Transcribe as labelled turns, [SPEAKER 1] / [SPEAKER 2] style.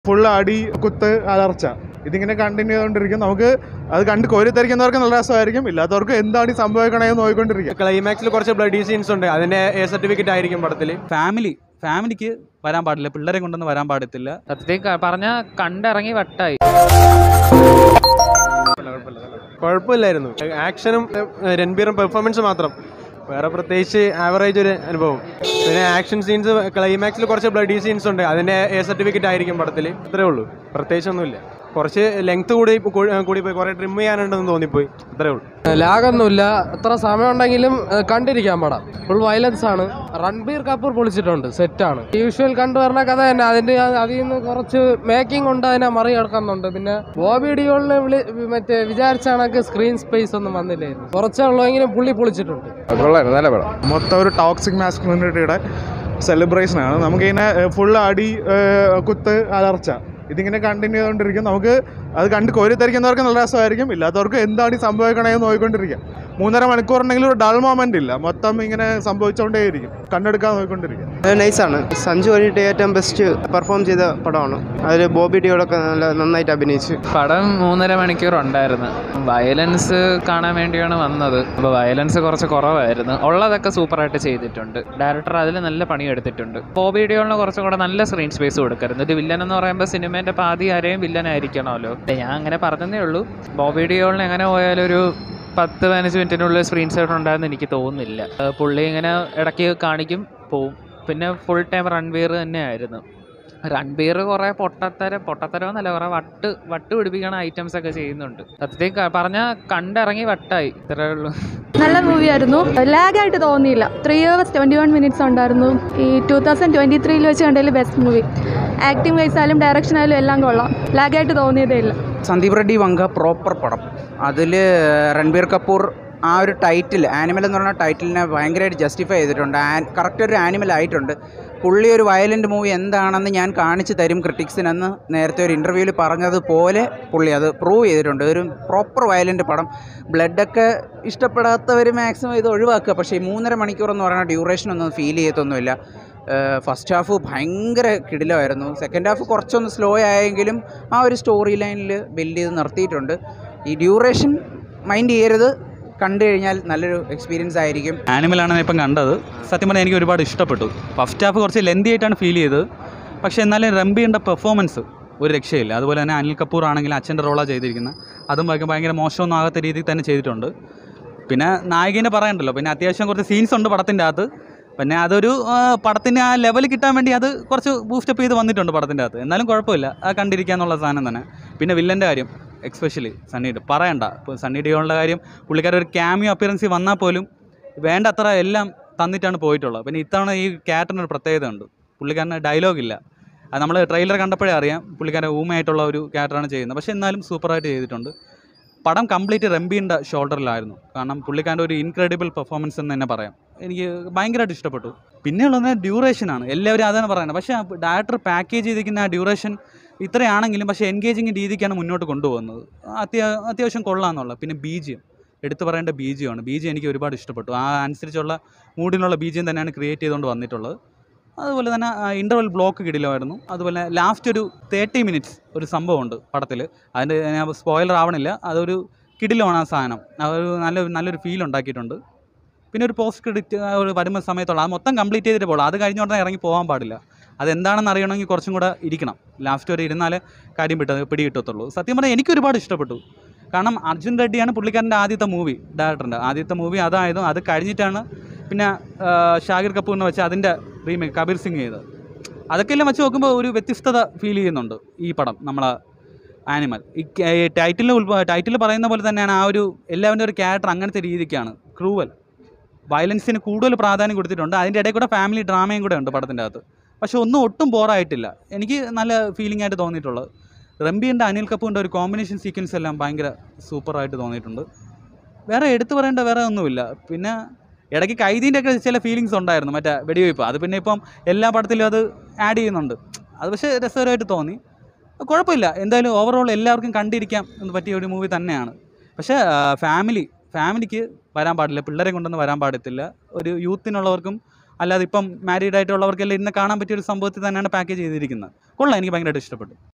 [SPEAKER 1] full അടി കുത്ത് അലർച്ച ഇതിങ്ങനെ കണ്ടിന്യൂ ചെയ്തുകൊണ്ടിരിക്കും നമുക്ക് അത് കണ്ട് കോരിത്തരിക്കുന്നവർക്ക് നല്ല രസമായിരിക്കും ഇല്ലാത്തവർക്ക് എന്താണ് ഈ സംഭവിക്കണേന്ന് നോക്കിക്കൊണ്ടിരിക്കും
[SPEAKER 2] ക്ലൈമാക്സിൽ കുറച്ച് ബ്ലഡി സീൻസ് ഉണ്ട് അതിന്റെ എ സർട്ടിഫിക്കറ്റ് ആയിരിക്കും പടത്തിൽ
[SPEAKER 3] ഫാമിലി ഫാമിലിക്ക് വരാൻ പാടില്ല പിള്ളേരെ കൊണ്ടൊന്നും വരാൻ പാടത്തില്ല
[SPEAKER 4] സത്യത്തിൽ ക- പറഞ്ഞ കണ്ടിറങ്ങി വട്ടായി
[SPEAKER 2] കുഴപ്പമില്ലായിരുന്നു ആക്ഷനും ഏഹ്, രൺബീറും പെർഫോമൻസ് മാത്രം വേറെ പ്രത്യേകിച്ച് ആവറേജ് ഒരു അനുഭവം പിന്നെ ആക്ഷൻ സീൻസ് ക്ലൈമാക്സിൽ കുറച്ച് ബ്ലഡി സീൻസ് ഉണ്ട് അതിന്റെ എ സർട്ടിഫിക്കറ്റ് ആയിരിക്കും പടത്തിൽ ഇത്രേ ഉള്ളൂ പ്രത്യേകിച്ചൊന്നുമില്ല കുറച്ച് ലെങ്ത് കൂടി കൂടി പോയി കുറെ ട്രിം ചെയ്യാനുണ്ടെന്ന് തോന്നിപ്പോയി അത്രേ ഉള്ളൂ
[SPEAKER 5] ലാഗൊന്നുമില്ല എത്ര സമയമുണ്ടെങ്കിലും ഏഹ്, കണ്ടിരിക്കാൻ പാടാം ഫുൾ വയലൻസ് ആണ് റൺബീർ കപൂർ പൊളിച്ചിട്ടുണ്ട് സെറ്റാണ് യൂഷ്വൽ കണ്ടുവരുന്ന കഥ തന്നെ അതിന്റെ ആ- അതിൽ നിന്ന് കുറച്ച് മേക്കിംഗ് ഉണ്ട് അതിനെ മറികടക്കുന്നുണ്ട് പിന്നെ ബോബി ഡിയോളിനെ വിളി മറ്റേ വിചാരിച്ച കണക്ക് സ്ക്രീൻ സ്പേസ് ഒന്നും വന്നില്ലായിരുന്നു കുറച്ചേ ഉള്ളെങ്കിലും പുള്ളി പൊളിച്ചിട്ടുണ്ട്
[SPEAKER 1] മൊത്തം ഒരു ടോക്സിക് മാസ്കുലിനിറ്റിയുടെ സെലിബ്രേഷനാണ് നമുക്കിങ്ങനെ ഫുൾ അടി ഏഹ്, കുത്ത് അലർച്ച ഇതിങ്ങനെ കണ്ടിന്യൂ ചെയ്തുകൊണ്ടിരിക്കും നമുക്ക് അത് കണ്ട് കോരിത്തരിക്കുന്നവർക്ക് നല്ല രസമായിരിക്കും ഇല്ലാത്തവർക്ക് എന്താണ് ഈ സംഭവിക്കണേന്ന് നോക്കിക്കൊണ്ടിരിക്കും മൂന്നര മണിക്കൂറുണ്ടെങ്കിലും ഒരു ഡൾ മൊമെന്റ് ഇല്ല മൊത്തം ഇങ്ങനെ സംഭവിച്ചുകൊണ്ടേയിരിക്കും കണ്ടെടുക്കാൻ നോക്കിക്കൊണ്ടിരിക്കും
[SPEAKER 6] നൈസാണ് സഞ്ജു വേണ്ടിയിട്ട് ഏറ്റവും ബെസ്റ്റ് പെർഫോം ചെയ്ത പടമാണ് അതിൽ ബോബി ഡിയോടൊക്കെ നല്ല നന്നായിട്ട് അഭിനയിച്ച്
[SPEAKER 4] പടം മൂന്നര മണിക്കൂർ ഉണ്ടായിരുന്നു വയലൻസ് കാണാൻ വേണ്ടിയാണ് വന്നത് അപ്പോൾ വയലൻസ് കുറച്ച് കുറവായിരുന്നു ഉള്ളതൊക്കെ സൂപ്പറായിട്ട് ചെയ്തിട്ടുണ്ട് ഡയറക്ടർ അതിൽ നല്ല പണി എടുത്തിട്ടുണ്ട് ബോബി ഡിയോളിന് കുറച്ചും കൂടെ നല്ല സ്ക്രീൻ സ്പേസ് കൊടുക്കരുത് ഒരു വില്ലൻ എന്ന് പറയുമ്പോൾ സിനിമേൻ്റെ പാതി ആരെയും വില്ലൻ ആയിരിക്കണമല്ലോ ഞാൻ അങ്ങനെ പറഞ്ഞതേ ഉള്ളൂ ബോബി ഡിയോളിന് എങ്ങനെ പോയാലും ഒരു പത്ത് പതിനഞ്ച് മിനിറ്റിനുള്ളിൽ സ്ക്രീൻ ഷോട്ട് ഉണ്ടാകുമെന്ന് എനിക്ക് തോന്നുന്നില്ല ഏഹ് പുള്ളി ഇങ്ങനെ ഇടയ്ക്ക് കാണിക്കും പോവും പിന്നെ ഫുൾ ടൈം റൺവീർ തന്നെയായിരുന്നു റൺബീർ കുറേ പൊട്ടത്തരം പൊട്ടത്തരം എന്നല്ല കുറേ വട്ട് വട്ട് പിടിപ്പിക്കണ ഐറ്റംസ് ഒക്കെ ചെയ്യുന്നുണ്ട് സത്യത്തിൽ ക- പറഞ്ഞാൽ കണ്ടിറങ്ങി വട്ടായി ഇത്രേ ഉള്ളൂ
[SPEAKER 7] നല്ല മൂവിയായിരുന്നു ലാഗായിട്ട് തോന്നിയില്ല three hours twenty one minutes ഉണ്ടായിരുന്നു ഈ ടൂ തൗസൻഡ് ട്വൻറ്റി ത്രീയിൽ വെച്ച് കണ്ടതിൽ ബെസ്റ്റ് മൂവി ആക്ടിങ് വൈസ് ആയാലും ഡയറക്ഷൻ ആയാലും എല്ലാം കൊള്ളാം ലാഗായിട്ട് തോന്നിയതേ ഇല്ല
[SPEAKER 8] സന്ദീപ് റെഡ്ഡി വങ്ക പ്രോപ്പർ പടം അതിൽ രൺബീർ കപൂർ ആ ഒരു ടൈറ്റിൽ ആനിമൽ എന്ന് പറഞ്ഞ ടൈറ്റിലിനെ ഭയങ്കരമായിട്ട് ജസ്റ്റിഫൈ ചെയ്തിട്ടുണ്ട് കറക്റ്റ് ഒരു ആനിമൽ ആയിട്ടുണ്ട് പുള്ളി ഒരു വയലൻ്റ് മൂവി എന്താണെന്ന് ഞാൻ കാണിച്ചു തരും ക്രിട്ടിക്സിനെന്ന് നേരത്തെ ഒരു ഇൻ്റർവ്യൂവിൽ പറഞ്ഞതുപോലെ പുള്ളി അത് പ്രൂവ് ചെയ്തിട്ടുണ്ട് ഒരു പ്രോപ്പർ വയലൻ്റ് പടം ബ്ലഡൊക്കെ ഇഷ്ടപ്പെടാത്തവർ മാക്സിമം ഇത് ഒഴിവാക്കുക പക്ഷേ ഈ മൂന്നര മണിക്കൂർ എന്ന് പറയുന്ന ഡ്യൂറേഷൻ ഒന്നും ഫീൽ ചെയ്യത്തൊന്നുമില്ല ഫസ്റ്റ് ഹാഫ് ഭയങ്കര കിടിലമായിരുന്നു സെക്കൻഡ് ഹാഫ് കുറച്ചൊന്ന് സ്ലോ ആയെങ്കിലും ആ ഒരു സ്റ്റോറി ലൈനിൽ ബിൽഡ് ചെയ്ത് നിർത്തിയിട്ടുണ്ട് ഈ ഡ്യൂറേഷൻ മൈൻഡ് ചെയ്യരുത് കണ്ടു കഴിഞ്ഞാൽ നല്ലൊരു എക്സ്പീരിയൻസ് ആയിരിക്കും
[SPEAKER 3] ആനിമലാണ് ഞാൻ ഇപ്പം കണ്ടത് സത്യം പറഞ്ഞാൽ എനിക്ക് ഒരുപാട് ഇഷ്ടപ്പെട്ടു ഫസ്റ്റ് ഹാഫ് കുറച്ച് ലെന്തി ആയിട്ടാണ് ഫീൽ ചെയ്തത് പക്ഷേ എന്നാലും റംബിയുടെ പെർഫോമൻസ് ഒരു രക്ഷയില്ല അതുപോലെ തന്നെ അനിൽ കപൂർ ആണെങ്കിൽ അച്ഛൻ്റെ റോളാണ് ചെയ്തിരിക്കുന്നത് അതും ഭയങ്കര ഭയങ്കര മോശമൊന്നും ആകാത്ത രീതിയിൽ തന്നെ ചെയ്തിട്ടുണ്ട് പിന്നെ നായികേനെ പറയണ്ടല്ലോ പിന്നെ അത്യാവശ്യം കുറച്ച് സീൻസ് ഉണ്ട് പടത്തിൻ്റെ അകത്ത് പിന്നെ അതൊരു ആ, പടത്തിന് ആ ലെവൽ കിട്ടാൻ വേണ്ടി അത് കുറച്ച് ബൂസ്റ്റപ്പ് ചെയ്ത് വന്നിട്ടുണ്ട് പടത്തിൻ്റെ അകത്ത് എന്നാലും കുഴപ്പമില്ല അത് കണ്ടിരിക്കുക എന്നുള്ള സാധനം തന്നെ പിന്നെ വില്ലൻ്റെ കാര്യം എക്സ്പെഷ്യലി സണ്ണി ഡി- പറയണ്ട ഇപ്പോൾ സണ്ണി ഡിയോളിൻ്റെ കാര്യം പുള്ളിക്കാരൻ ഒരു ക്യാമിയോ അപ്പിയറൻസിൽ വന്നാൽ പോലും വേണ്ടത്ര എല്ലാം തന്നിട്ടാണ് പോയിട്ടുള്ളത് പിന്നെ ഇത്തവണ ഈ ക്യാരക്ടറിന് ഒരു പ്രത്യേകത ഉണ്ട് പുള്ളിക്കാരന് ഡയലോഗില്ല അത് നമ്മൾ ട്രെയിലർ കണ്ടപ്പോഴേ അറിയാം പുള്ളിക്കാരൻ ഊമയായിട്ടുള്ള ഒരു ക്യാരക്ടറാണ് ചെയ്യുന്നത് പക്ഷേ എന്നാലും സൂപ്പറായിട്ട് ചെയ്തിട്ടുണ്ട് പടം കംപ്ലീറ്റ് റംബീൻ്റെ ഷോൾഡറിലായിരുന്നു കാരണം പുള്ളിക്കാരൻ്റെ ഒരു ഇൻക്രെഡിബിൾ പെർഫോമൻസ് എന്ന് തന്നെ പറയാം എനിക്ക് ഭയങ്കരമായിട്ട് ഇഷ്ടപ്പെട്ടു പിന്നെയുള്ളത് ഡ്യൂറേഷനാണ് എല്ലാവരും അതാണ് പറയുന്നത് പക്ഷേ ഡയറക്ടർ പാക്കേജ് ചെയ്തിരിക്കുന്ന ആ ഡ്യൂറേഷൻ ഇത്രയാണെങ്കിലും പക്ഷേ എൻഗേജിങ് രീതിക്കാണ് മുന്നോട്ട് കൊണ്ടുപോകുന്നത് അത്യാ അത്യാവശ്യം കൊള്ളാമെന്നുള്ള പിന്നെ ബീജിയം എടുത്തു പറയേണ്ട ബീജിയമാണ് ബീജിയം എനിക്ക് ഒരുപാട് ഇഷ്ടപ്പെട്ടു ആ അനുസരിച്ചുള്ള മൂഡിനുള്ള ബീജിയം തന്നെയാണ് ക്രിയേറ്റ് ചെയ്തുകൊണ്ട് വന്നിട്ടുള്ളത് അതുപോലെ തന്നെ ഇൻ്റർവൽ ബ്ലോക്ക് കിടിലമായിരുന്നു അതുപോലെ ലാസ്റ്റ് ഒരു തേർട്ടി മിനിറ്റ്സ് ഒരു സംഭവമുണ്ട് പടത്തിൽ അതിൻ്റെ ഞാൻ സ്പോയിലർ ആവണില്ല അതൊരു കിടിലമാണ് ആ സാധനം അതൊരു നല്ല നല്ലൊരു ഫീൽ ഉണ്ടാക്കിയിട്ടുണ്ട് പിന്നെ ഒരു പോസ്റ്റ് ക്രെഡിറ്റ് ഒരു വരുന്ന സമയത്തുള്ള അത് മൊത്തം കംപ്ലീറ്റ് ചെയ്തിട്ട് പോകുള്ളൂ അത് കഴിഞ്ഞ ഉടനെ ഇറങ്ങി പോകാൻ പാടില്ല അതെന്താണെന്ന് അറിയണമെങ്കിൽ കുറച്ചും കൂടെ ഇരിക്കണം ലാസ്റ്റ് വരെ ഇരുന്നാലേ കാര്യം പിട്ട പിടി കിട്ടത്തുള്ളൂ സത്യം പറഞ്ഞാൽ എനിക്ക് ഒരുപാട് ഇഷ്ടപ്പെട്ടു കാരണം അർജുൻ റെഡ്ഡിയാണ് പുള്ളിക്കാരൻ്റെ ആദ്യത്തെ മൂവി ഡയറക്ടറിൻ്റെ ആദ്യത്തെ മൂവി അതായതും അത് കഴിഞ്ഞിട്ടാണ് പിന്നെ ആ, ഷാഹിർ കപൂറിനെ വെച്ച് അതിൻ്റെ റീമേക്ക് കബീർ സിംഗ് ചെയ്തത് അതൊക്കെ എല്ലാം വെച്ച് നോക്കുമ്പോൾ ഒരു വ്യത്യസ്തത ഫീൽ ചെയ്യുന്നുണ്ട് ഈ പടം നമ്മളെ ആനിമൽ ഈ ടൈറ്റിൽ ടൈറ്റിൽ പറയുന്ന പോലെ തന്നെയാണ് ആ ഒരു എല്ലാവരുടെ ഒരു ക്യാരക്ടർ അങ്ങനത്തെ രീതിക്കാണ് ക്രൂവൽ വയലൻസിന് കൂടുതൽ പ്രാധാന്യം കൊടുത്തിട്ടുണ്ട് അതിൻ്റെ ഇടയിൽ കൂടെ ഫാമിലി ഡ്രാമയും കൂടെ ഉണ്ട് പടത്തിൻ്റെ അകത്ത് പക്ഷെ ഒന്നും ഒട്ടും ബോറായിട്ടില്ല എനിക്ക് നല്ല ഫീലിംഗ് ആയിട്ട് തോന്നിയിട്ടുള്ളത് റംബിയുടെ അനിൽ കപൂറിൻ്റെ ഒരു കോമ്പിനേഷൻ സീക്വൻസ് എല്ലാം ഭയങ്കര സൂപ്പറായിട്ട് തോന്നിയിട്ടുണ്ട് വേറെ എടുത്തു പറയേണ്ട വേറെ ഒന്നുമില്ല പിന്നെ ഇടയ്ക്ക് കൈദീൻ്റെ ഒക്കെ ചില ഫീലിങ്സ് ഉണ്ടായിരുന്നു മറ്റേ വെടിവയ്പ്പ് അത് പിന്നെ ഇപ്പം എല്ലാ പടത്തിലും അത് ആഡ് ചെയ്യുന്നുണ്ട് അത് പക്ഷേ രസകരമായിട്ട് തോന്നി കുഴപ്പമില്ല എന്തായാലും ഓവറോൾ എല്ലാവർക്കും കണ്ടിരിക്കാം എന്ന് പറ്റിയ ഒരു മൂവി തന്നെയാണ് പക്ഷേ ഫാമിലി ഫാമിലിക്ക് വരാൻ പാടില്ല പിള്ളേരെ കൊണ്ടൊന്നും വരാൻ പാടത്തില്ല ഒരു യൂത്തിനുള്ളവർക്കും അല്ലാതെ ഇപ്പം മാരീഡ് ആയിട്ടുള്ളവർക്കെല്ലാം ഇന്ന് കാണാൻ പറ്റിയ ഒരു സംഭവത്തിൽ തന്നെയാണ് പാക്കേജ് ചെയ്തിരിക്കുന്നത് കൊള്ളാം എനിക്ക് ഭയങ്കരമായിട്ട് ഇഷ്ടപ്പെട്ടു